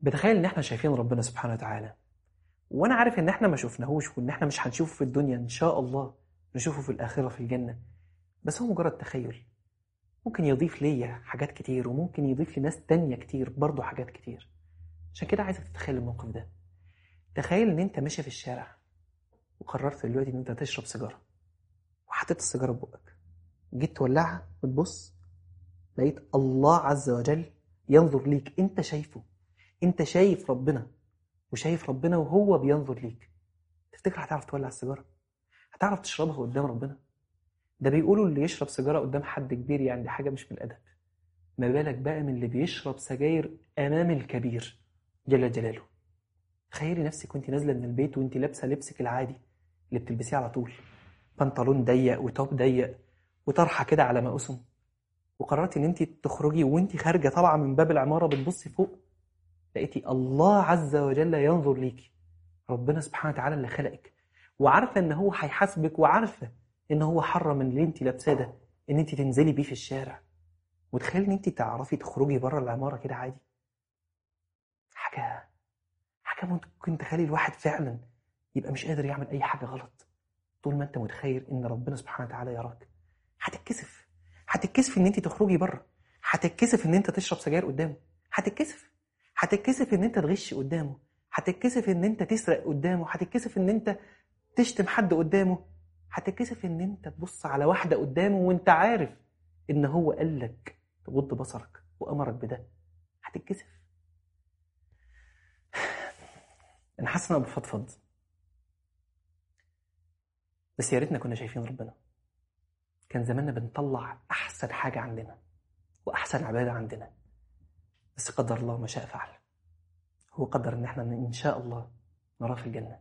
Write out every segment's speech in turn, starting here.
بتخيل ان احنا شايفين ربنا سبحانه وتعالى وانا عارف ان احنا ما شفناهوش وان احنا مش هنشوفه في الدنيا ان شاء الله نشوفه في الاخره في الجنه بس هو مجرد تخيل ممكن يضيف ليا حاجات كتير وممكن يضيف لناس تانية كتير برضه حاجات كتير عشان كده عايزك تتخيل الموقف ده تخيل ان انت ماشي في الشارع وقررت دلوقتي ان انت تشرب سيجاره وحطيت السيجاره في بقك جيت تولعها وتبص لقيت الله عز وجل ينظر ليك انت شايفه انت شايف ربنا وشايف ربنا وهو بينظر ليك تفتكر هتعرف تولع السيجاره هتعرف تشربها قدام ربنا ده بيقولوا اللي يشرب سيجاره قدام حد كبير يعني دي حاجه مش من الادب ما بالك بقى من اللي بيشرب سجاير امام الكبير جل جلاله تخيلي نفسك وانت نازله من البيت وانت لابسه لبسك العادي اللي بتلبسيه على طول بنطلون ضيق وتوب ضيق وطرحه كده على مقاسم وقررتي ان انت تخرجي وانت خارجه طالعه من باب العماره بتبصي فوق لقيتي الله عز وجل ينظر ليكي ربنا سبحانه وتعالى اللي خلقك وعارفه ان هو هيحاسبك وعارفه ان هو حرم اللي انت لابساه ده ان انت تنزلي بيه في الشارع وتخيلي ان انت تعرفي تخرجي بره العماره كده عادي حاجه حاجه ممكن تخلي الواحد فعلا يبقى مش قادر يعمل اي حاجه غلط طول ما انت متخيل ان ربنا سبحانه وتعالى يراك هتتكسف هتتكسف ان انت تخرجي بره هتتكسف ان انت تشرب سجاير قدامه هتتكسف هتتكسف ان انت تغش قدامه هتتكسف ان انت تسرق قدامه هتتكسف ان انت تشتم حد قدامه هتتكسف ان انت تبص على واحده قدامه وانت عارف ان هو قال لك تغض بصرك وامرك بده هتتكسف انا حاسس ان انا بفضفض بس يا ريتنا كنا شايفين ربنا كان زماننا بنطلع احسن حاجه عندنا واحسن عباده عندنا بس قدر الله ما شاء فعل هو قدر ان احنا ان شاء الله نراه في الجنه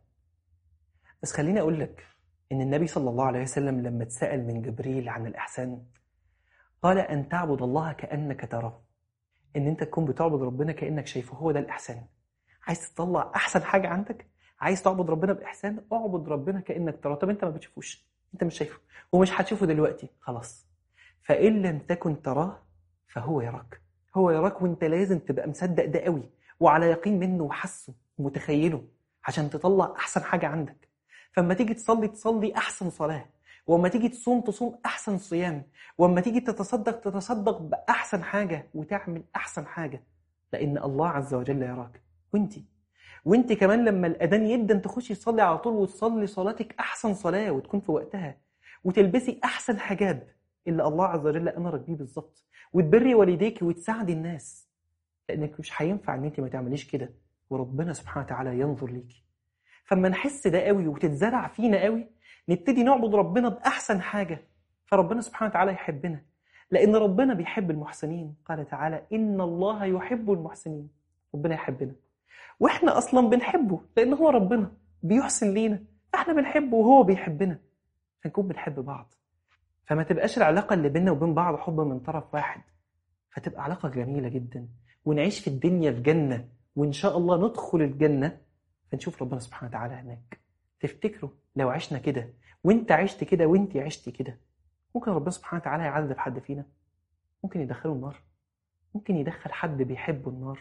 بس خليني اقول لك ان النبي صلى الله عليه وسلم لما اتسال من جبريل عن الاحسان قال ان تعبد الله كانك تراه ان انت تكون بتعبد ربنا كانك شايفه هو ده الاحسان عايز تطلع احسن حاجه عندك عايز تعبد ربنا باحسان اعبد ربنا كانك تراه طب انت ما بتشوفوش انت مش شايفه ومش هتشوفه دلوقتي خلاص فان لم تكن تراه فهو يراك هو يراك وانت لازم تبقى مصدق ده قوي وعلى يقين منه وحاسه ومتخيله عشان تطلع احسن حاجه عندك فلما تيجي تصلي تصلي احسن صلاه واما تيجي تصوم تصوم احسن صيام واما تيجي تتصدق تتصدق باحسن حاجه وتعمل احسن حاجه لان الله عز وجل يراك وانت وانت كمان لما الاذان يدن تخشي تصلي على طول وتصلي صلاتك احسن صلاه وتكون في وقتها وتلبسي احسن حجاب اللي الله عز وجل امرك بيه بالظبط وتبري والديك وتساعدي الناس لانك مش هينفع ان انت ما تعمليش كده وربنا سبحانه وتعالى ينظر ليكي فما نحس ده قوي وتتزرع فينا قوي نبتدي نعبد ربنا باحسن حاجه فربنا سبحانه وتعالى يحبنا لان ربنا بيحب المحسنين قال تعالى ان الله يحب المحسنين ربنا يحبنا واحنا اصلا بنحبه لان هو ربنا بيحسن لينا فاحنا بنحبه وهو بيحبنا فنكون بنحب بعض فما تبقاش العلاقة اللي بيننا وبين بعض حب من طرف واحد فتبقى علاقة جميلة جدا ونعيش في الدنيا في جنة وإن شاء الله ندخل الجنة فنشوف ربنا سبحانه وتعالى هناك تفتكروا لو عشنا كده وانت عشت كده وانت عشت كده ممكن ربنا سبحانه وتعالى يعذب حد فينا ممكن يدخله النار ممكن يدخل حد بيحبه النار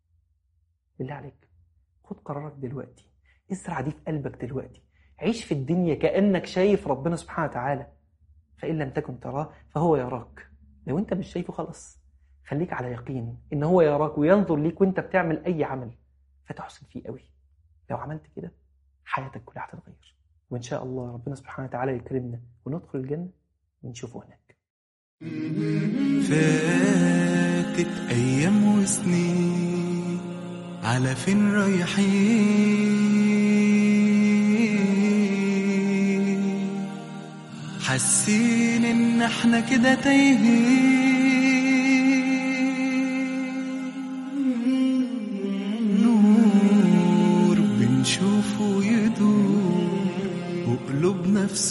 بالله عليك خد قرارك دلوقتي ازرع دي في قلبك دلوقتي عيش في الدنيا كأنك شايف ربنا سبحانه وتعالى فإن لم تكن تراه فهو يراك لو أنت مش شايفه خلاص خليك على يقين إن هو يراك وينظر ليك وأنت بتعمل أي عمل فتحسن فيه قوي لو عملت كده حياتك كلها هتتغير وإن شاء الله ربنا سبحانه وتعالى يكرمنا وندخل الجنة ونشوفه هناك فاتت أيام وسنين على فين رايحين حاسين إن احنا كده تايهين نور بنشوفه يدور وقلوبنا في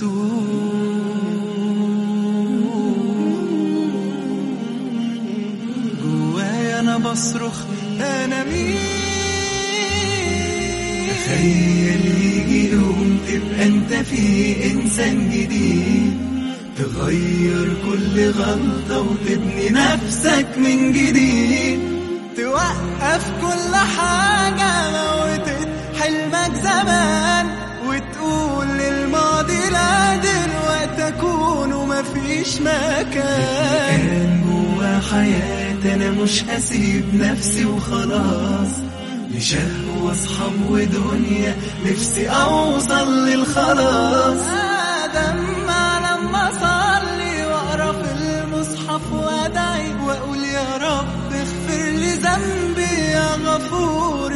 جوايا انا بصرخ انا مين تخيل يجي يوم تبقى انت فيه انسان جديد تغير كل غلطة وتبني نفسك من جديد توقف كل حاجة موتت حلمك زمان وتقول للماضي لا دلوقتي أكون ومفيش مكان جوا حياتي أنا مش هسيب نفسي وخلاص لشهوة أصحاب ودنيا نفسي أوصل للخلاص آدم لما أصلي وأقرأ في المصحف وأدعي وأقول يا رب اغفر لي ذنبي يا غفور